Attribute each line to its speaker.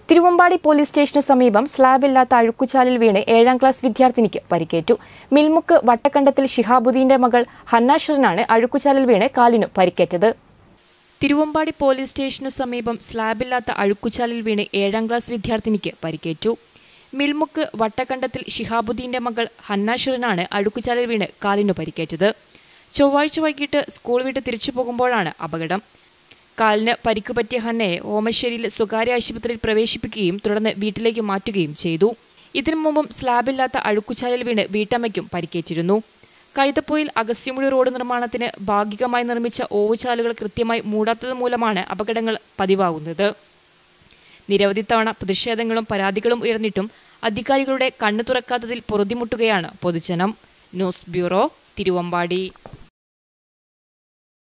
Speaker 1: Thiruvambady police സ്റ്റേഷനു സമീപം സ്ലാബില്ലാത്ത അഴുക്കുചാലിൽ വീണ് ഏഴാം ക്ലാസ് വിദ്യാർത്ഥിനിക്ക് പരിക്കേറ്റു മിൽമുക്ക് വട്ടക്കണ്ടത്തിൽ ഷിഹാബുദ്ദീന്റെ മകൾ ഹന്നാഷറിനാണ് അഴുക്കുചാലിൽ വീണ് കാലിനു പരിക്കേറ്റത് തിരുവമ്പാടി പോലീസ് സ്റ്റേഷനു സമീപം സ്ലാബില്ലാത്ത അഴുക്കുചാലിൽ വീണ് ഏഴാം ക്ലാസ് വിദ്യാർത്ഥിനിക്ക് പരിക്കേറ്റു മിൽമുക്ക് വട്ടക്കണ്ടത്തിൽ ഷിഹാബുദ്ദീന്റെ മകൾ ഹന്നാഷറിനാണ് അഴുക്കുചാലിൽ വീണ് കാലിനു പരിക്കേറ്റത് ചൊവ്വാഴ്ച വൈകിട്ട് സ്കൂൾ വിട്ട് തിരിച്ചു പോകുമ്പോഴാണ് അപകടം കാലിന് പരിക്ക് പറ്റിയ ഹന്നയെ ഓമശ്ശേരിയിൽ സ്വകാര്യ ആശുപത്രിയിൽ പ്രവേശിപ്പിക്കുകയും തുടർന്ന് വീട്ടിലേക്ക് മാറ്റുകയും ചെയ്തു ഇതിനു മുമ്പും സ്ലാബില്ലാത്ത അഴുക്കുചാലിൽ വീണ് വീട്ടമ്മയ്ക്കും പരിക്കേറ്റിരുന്നു കൈതപ്പൊയിൽ അഗസ്ത്യമുടി റോഡ് നിർമ്മാണത്തിന് ഭാഗികമായി നിർമ്മിച്ച ഓവുചാലുകൾ കൃത്യമായി മൂടാത്തത് മൂലമാണ് അപകടങ്ങൾ പതിവാകുന്നത് നിരവധി തവണ പ്രതിഷേധങ്ങളും പരാതികളും ഉയർന്നിട്ടും അധികാരികളുടെ കണ്ണു തുറക്കാത്തതിൽ പൊറുതിമുട്ടുകയാണ് പൊതുജനം ന്യൂസ് ബ്യൂറോ തിരുവമ്പാടി